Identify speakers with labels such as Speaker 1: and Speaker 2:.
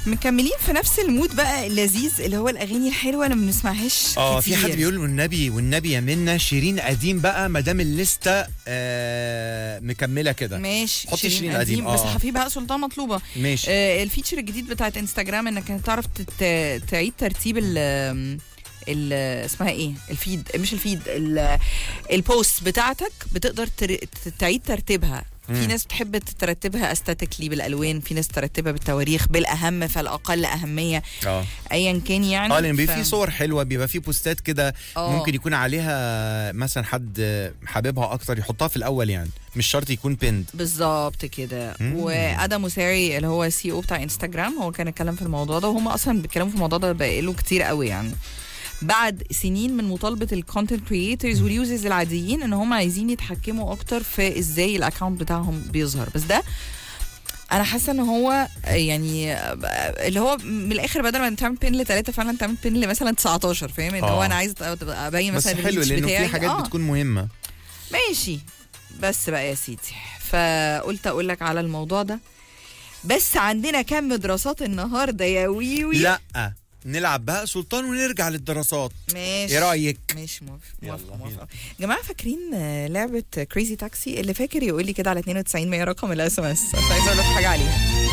Speaker 1: مكملين في نفس المود بقى اللذيذ اللي هو الاغاني الحلوه اللي ما بنسمعهاش
Speaker 2: اه في
Speaker 1: كتير.
Speaker 2: حد بيقول والنبي والنبي يا منا شيرين قديم بقى ما دام الليسته آه مكمله كده
Speaker 1: ماشي
Speaker 2: حط شيرين قديم،
Speaker 1: بس
Speaker 2: آه.
Speaker 1: في بقى سلطان مطلوبه
Speaker 2: ماشي
Speaker 1: آه الفيتشر الجديد بتاعت انستجرام انك تعرف تت- تعيد ترتيب ال ال اسمها ايه الفيد مش الفيد ال- البوست بتاعتك بتقدر تر- تعيد ترتيبها في
Speaker 2: مم.
Speaker 1: ناس بتحب ترتبها استاتيكلي بالالوان في ناس ترتبها بالتواريخ بالاهم فالاقل اهميه
Speaker 2: اه
Speaker 1: ايا كان يعني
Speaker 2: اه لان بيبقى
Speaker 1: ف-
Speaker 2: في صور حلوه بيبقى في بوستات كده
Speaker 1: آه.
Speaker 2: ممكن يكون عليها مثلا حد حاببها اكتر يحطها في الاول يعني مش شرط يكون بيند
Speaker 1: بالظبط كده
Speaker 2: مم.
Speaker 1: وادم موساري اللي هو سي او بتاع انستجرام هو كان اتكلم في الموضوع ده وهم اصلا بيتكلموا في الموضوع ده بقاله كتير قوي يعني بعد سنين من مطالبه الكونتنت كريترز واليوزرز العاديين ان هم عايزين يتحكموا اكتر في ازاي الاكونت بتاعهم بيظهر بس ده انا حاسه ان هو يعني اللي هو من الاخر بدل ما تعمل بين لثلاثه فعلا تعمل بين لمثلا 19 فاهم ان هو
Speaker 2: آه.
Speaker 1: انا عايز تبقى ابين
Speaker 2: بس
Speaker 1: مثلا
Speaker 2: حلو
Speaker 1: الريتش
Speaker 2: لانه
Speaker 1: بتاعي.
Speaker 2: في حاجات
Speaker 1: آه.
Speaker 2: بتكون مهمه
Speaker 1: ماشي بس بقى يا سيدي فقلت اقول لك على الموضوع ده بس عندنا كم دراسات النهارده يا ويوي
Speaker 2: لا نلعب بقى سلطان ونرجع للدراسات
Speaker 1: ماشي
Speaker 2: ايه رايك
Speaker 1: ماشي موافق
Speaker 2: يلا
Speaker 1: موافق
Speaker 2: بينا.
Speaker 1: موافق جماعه فاكرين آه، لعبه كريزي تاكسي اللي فاكر يقول لي كده على 92 100 رقم الاس ام اس عشان عايزه اقول لك حاجه عليها